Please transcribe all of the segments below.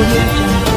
audio jungle.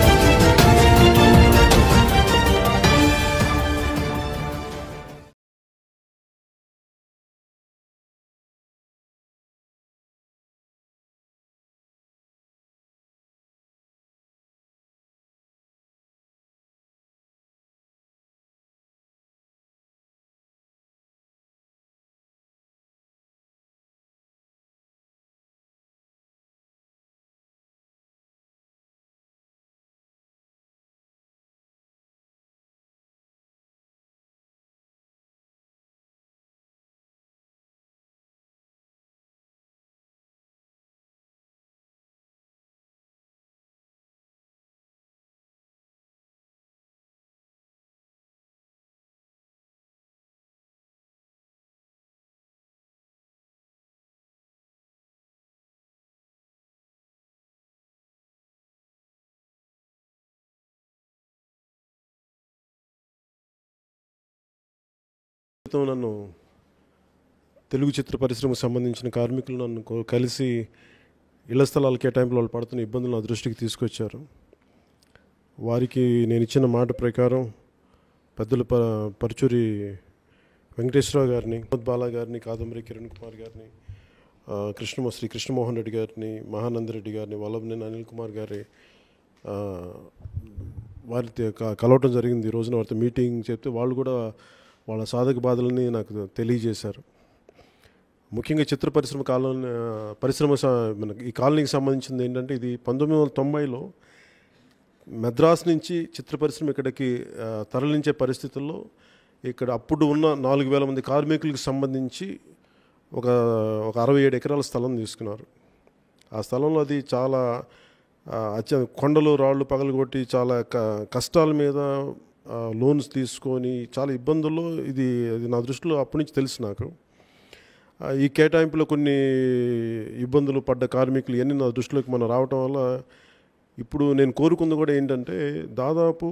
క్రితం నన్ను తెలుగు చిత్ర పరిశ్రమకు సంబంధించిన కార్మికులు నన్ను కో- కలిసి ఇళ్ల స్థలాల కేటాయింపులో వాళ్ళు పడుతున్న ఇబ్బందులు నా దృష్టికి తీసుకొచ్చారు వారికి నేను ఇచ్చిన మాట ప్రకారం పెద్దలు ప పరుచూరి వెంకటేశ్వరరావు గారిని వినోద్ బాలా గారిని కాదంబరి కిరణ్ కుమార్ గారిని ఆ, కృష్ణ శ్రీ కృష్ణమోహన్ రెడ్డి గారిని మహానందరెడ్డి గారిని వల్లభనేని అనిల్ కుమార్ గారి ఆ, వారితో క- కలవటం జరిగింది ఈ రోజున వారితో మీటింగ్ చెప్తే వాళ్ళు కూడా వాళ్ళ సాధక బాధలని నాకు తెలియజేశారు ముఖ్యంగా చిత్ర పరిశ్రమ కాలం పరిశ్రమ స- మన ఈ కాలనీకి సంబంధించింది ఏంటంటే ఇది పంతొమ్మిది వందల తొంభైలో మద్రాస్ నుంచి చిత్ర పరిశ్రమ ఇక్కడికి ఆ, తరలించే పరిస్థితుల్లో ఇక్కడ అప్పుడు ఉన్న నాలుగు వేల మంది కార్మికులకు సంబంధించి ఒక ఒక అరవై ఏడు ఎకరాల స్థలం తీసుకున్నారు ఆ స్థలంలో అది చాలా ఆ, అత్య కొండలు రాళ్ళు పగలగొట్టి చాలా క- కష్టాల మీద ఆ, లోన్స్ తీసుకొని చాలా ఇబ్బందుల్లో ఇది అది నా దృష్టిలో అప్పటి నుంచి తెలుసు నాకు ఆ, ఈ కేటాయింపులో కొన్ని ఇబ్బందులు పడ్డ కార్మికులు ఇవన్నీ నా దృష్టిలోకి మనం రావటం వల్ల ఇప్పుడు నేను కోరుకుంది కూడా ఏంటంటే దాదాపు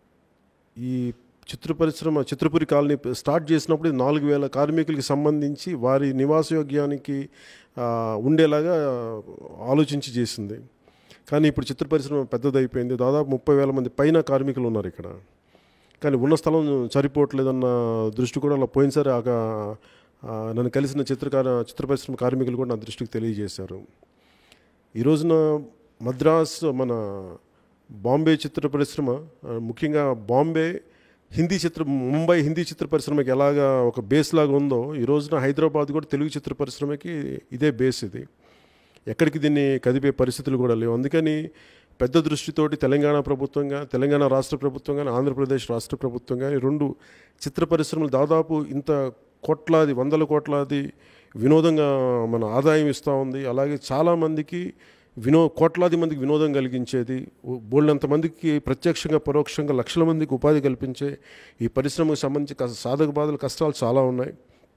ఈ చిత్ర పరిశ్రమ చిత్రపురి కాలనీ స్టార్ట్ చేసినప్పుడు ఇది నాలుగు వేల కార్మికులకి సంబంధించి వారి నివాసయోగ్యానికి ఆ, ఉండేలాగా ఆలోచించి చేసింది కానీ ఇప్పుడు చిత్ర పరిశ్రమ పెద్దదైపోయింది దాదాపు ముప్పై వేల మంది పైన కార్మికులు ఉన్నారు ఇక్కడ కానీ ఉన్న స్థలం సరిపోవట్లేదన్న దృష్టి కూడా అలా పోయినసారి ఆ ఆ, నన్ను కలిసిన చిత్రకార చిత్ర పరిశ్రమ కార్మికులు కూడా నా దృష్టికి తెలియజేశారు ఈ రోజున మద్రాస్ మన బాంబే చిత్ర పరిశ్రమ ఆ, ముఖ్యంగా బాంబే హిందీ చిత్ర ముంబై హిందీ చిత్ర పరిశ్రమకి ఎలాగా ఒక బేస్ లాగా ఉందో ఈ రోజున హైదరాబాద్ కూడా తెలుగు చిత్ర పరిశ్రమకి ఇదే బేస్ ఇది ఎక్కడికి దీన్ని కదిపే పరిస్థితులు కూడా లేవు అందుకని పెద్ద దృష్టితోటి తెలంగాణ ప్రభుత్వంగా తెలంగాణ రాష్ట్ర ప్రభుత్వం కానీ ఆంధ్రప్రదేశ్ రాష్ట్ర ప్రభుత్వం కానీ రెండు చిత్ర పరిశ్రమలు దాదాపు ఇంత కోట్లాది వందల కోట్లాది వినోదంగా మన ఆదాయం ఇస్తూ ఉంది అలాగే చాలామందికి వినో కోట్లాది మందికి వినోదం కలిగించేది బోళ్ళంత మందికి ప్రత్యక్షంగా పరోక్షంగా లక్షల మందికి ఉపాధి కల్పించే ఈ పరిశ్రమకు సంబంధించి కష్ట- సాధక బాధలు కష్టాలు చాలా ఉన్నాయి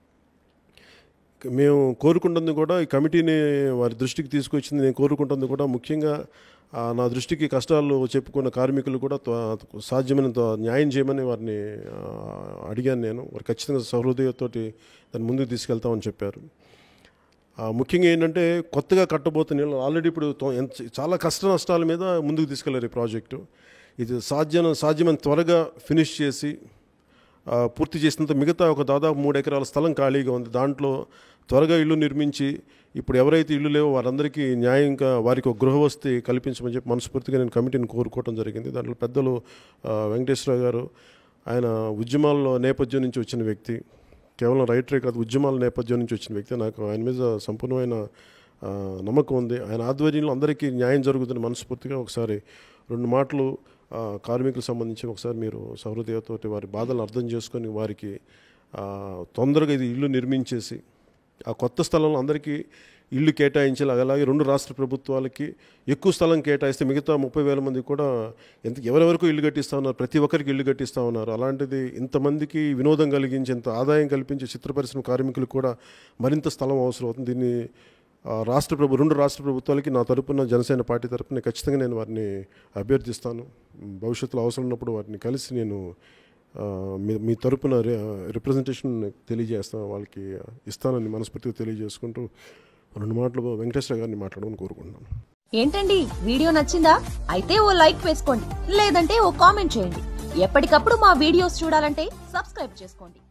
మేము కోరుకుంటుంది కూడా ఈ కమిటీని వారి దృష్టికి తీసుకొచ్చింది నేను కోరుకుంటుంది కూడా ముఖ్యంగా ఆ, నా దృష్టికి కష్టాలు చెప్పుకున్న కార్మికులు కూడా త్వ- సాధ్యమైనంత న్యాయం చేయమని వారిని ఆ, అడిగాను నేను వారు ఖచ్చితంగా సహృదయతోటి దాన్ని ముందుకు తీసుకెళ్తామని చెప్పారు ఆ, ముఖ్యంగా ఏంటంటే కొత్తగా కట్టబోతున్న ఇళ్ళు ఆల్రెడీ ఇప్పుడు తో- ఎంత చాలా కష్ట నష్టాల మీద ముందుకు తీసుకెళ్లారు ఈ ప్రాజెక్టు ఇది సాధ్యం సాధ్యమైన త్వరగా ఫినిష్ చేసి ఆ, పూర్తి చేసినంత మిగతా ఒక దాదాపు మూడు ఎకరాల స్థలం ఖాళీగా ఉంది దాంట్లో త్వరగా ఇల్లు నిర్మించి ఇప్పుడు ఎవరైతే ఇల్లు లేవో వారందరికీ న్యాయంగా వారికి ఒక గృహవసతి కల్పించమని చెప్పి మనస్ఫూర్తిగా నేను కమిటీని కోరుకోవడం జరిగింది దాంట్లో పెద్దలు ఆ, వెంకటేశ్వరరావు గారు ఆయన ఉద్యమాల్లో నేపథ్యం నుంచి వచ్చిన వ్యక్తి కేవలం రైటరే కాదు ఉద్యమాల నేపథ్యం నుంచి వచ్చిన వ్యక్తి నాకు ఆయన మీద సంపూర్ణమైన ఆ, నమ్మకం ఉంది ఆయన ఆధ్వర్యంలో అందరికీ న్యాయం జరుగుతుంది మనస్ఫూర్తిగా ఒకసారి రెండు మాటలు ఆ, కార్మికులకు సంబంధించి ఒకసారి మీరు సహృదయతోటి వారి బాధలను అర్థం చేసుకొని వారికి ఆ, తొందరగా ఇది ఇల్లు నిర్మించేసి ఆ కొత్త స్థలంలో అందరికీ ఇల్లు కేటాయించాలి అలాగే రెండు రాష్ట్ర ప్రభుత్వాలకి ఎక్కువ స్థలం కేటాయిస్తే మిగతా ముప్పై వేల మంది కూడా ఎంత ఎవరెవరికో ఇల్లు కట్టిస్తూ ఉన్నారు ప్రతి ఒక్కరికి ఇల్లు కట్టిస్తూ ఉన్నారు అలాంటిది ఇంతమందికి వినోదం కలిగించి ఇంత ఆదాయం కల్పించే చిత్ర పరిశ్రమ కార్మికులకు కూడా మరింత స్థలం అవసరం అవుతుంది దీన్ని ఆ, రాష్ట్ర ప్రభు రెండు రాష్ట్ర ప్రభుత్వాలకి నా తరపున జనసేన పార్టీ తరపున ఖచ్చితంగా నేను వారిని అభ్యర్థిస్తాను భవిష్యత్తులో అవసరం ఉన్నప్పుడు వారిని కలిసి నేను ఆ, మీ మీ తరపున రి రిప్రజెంటేషన్ తెలియజేస్తాను వాళ్ళకి ఇస్తానని మనస్ఫూర్తిగా తెలియజేసుకుంటూ రెండు మాటలు వెంకటేశ్వర గారిని మాట్లాడమని కోరుకుంటున్నాను ఏంటండి వీడియో నచ్చిందా అయితే ఓ లైక్ వేసుకోండి లేదంటే ఓ కామెంట్ చేయండి ఎప్పటికప్పుడు మా వీడియోస్ చూడాలంటే సబ్స్క్రైబ్ చేసుకోండి